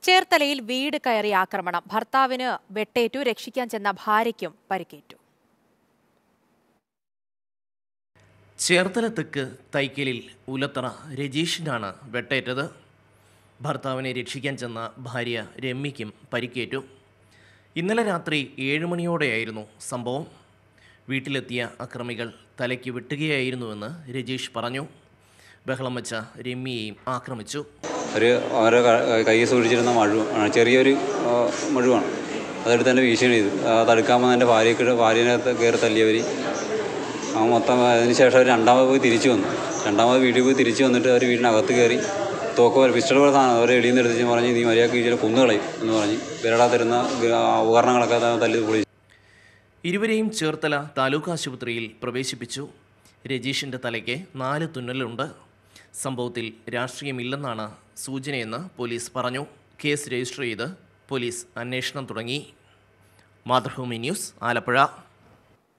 ചേർത്തലയിൽ വീട് കയറി ആക്രമണം ഭർത്താവിന് വെട്ടേറ്റു രക്ഷിക്കാൻ ചെന്ന ഭാര്യയ്ക്കും പരിക്കേറ്റു ചേർത്തല തെക്ക് തൈക്കലിൽ ഉലത്തറ രജീഷിനാണ് വെട്ടേറ്റത് ഭർത്താവിനെ രക്ഷിക്കാൻ ചെന്ന ഭാര്യ രമ്യയ്ക്കും പരിക്കേറ്റു ഇന്നലെ രാത്രി ഏഴ് മണിയോടെയായിരുന്നു സംഭവം വീട്ടിലെത്തിയ അക്രമികൾ തലയ്ക്ക് വെട്ടുകയായിരുന്നുവെന്ന് രജീഷ് പറഞ്ഞു ബഹളം വെച്ച രമ്യയെയും ആക്രമിച്ചു ഒരു അവരെ ക- കയ്യിൽ സൂക്ഷിച്ചിരുന്ന മഴു ആണ് ചെറിയൊരു ആ, മഴുവാണ് അതെടുത്ത് തന്നെ ഭീഷണി ചെയ്തു ആ, തടുക്കാൻ വന്ന എൻ്റെ ഭാര്യയ്ക്ക് ഭാര്യനകത്ത് കയറി തല്ലിയവർ ആ മൊത്തം അതിന് ശേഷം അവർ രണ്ടാമത് പോയി തിരിച്ചു വന്നു രണ്ടാമത് വീട്ടിൽ പോയി തിരിച്ചു വന്നിട്ട് അവർ വീടിനകത്ത് കയറി തോക്ക് പോലെ പിസ്റ്റൾ പോലെ സാധനം അവരെ എളിയിൽ നിന്ന് എടുത്ത് പറഞ്ഞ് നീ മര്യാദക്ക് ഇതിനെ കൊന്നുകളയും എന്ന് പറഞ്ഞ് ഇവരുടെ തരുന്ന ഉപകരണങ്ങളൊക്കെ തല്ലി പൊളി ഇരുവരെയും ചേർത്തല താലൂക്ക് ആശുപത്രിയിൽ പ്രവേശിപ്പിച്ചു രജീഷിൻ്റെ തലയ്ക്ക് നാല് തുന്നലുണ്ട് സംഭവത്തിൽ രാഷ്ട്രീയമില്ലെന്നാണ് സൂചനയെന്ന് പോലീസ് പറഞ്ഞു കേസ് രജിസ്റ്റർ ചെയ്ത് പോലീസ് അന്വേഷണം തുടങ്ങി മാതൃഭൂമി ന്യൂസ് ആലപ്പുഴ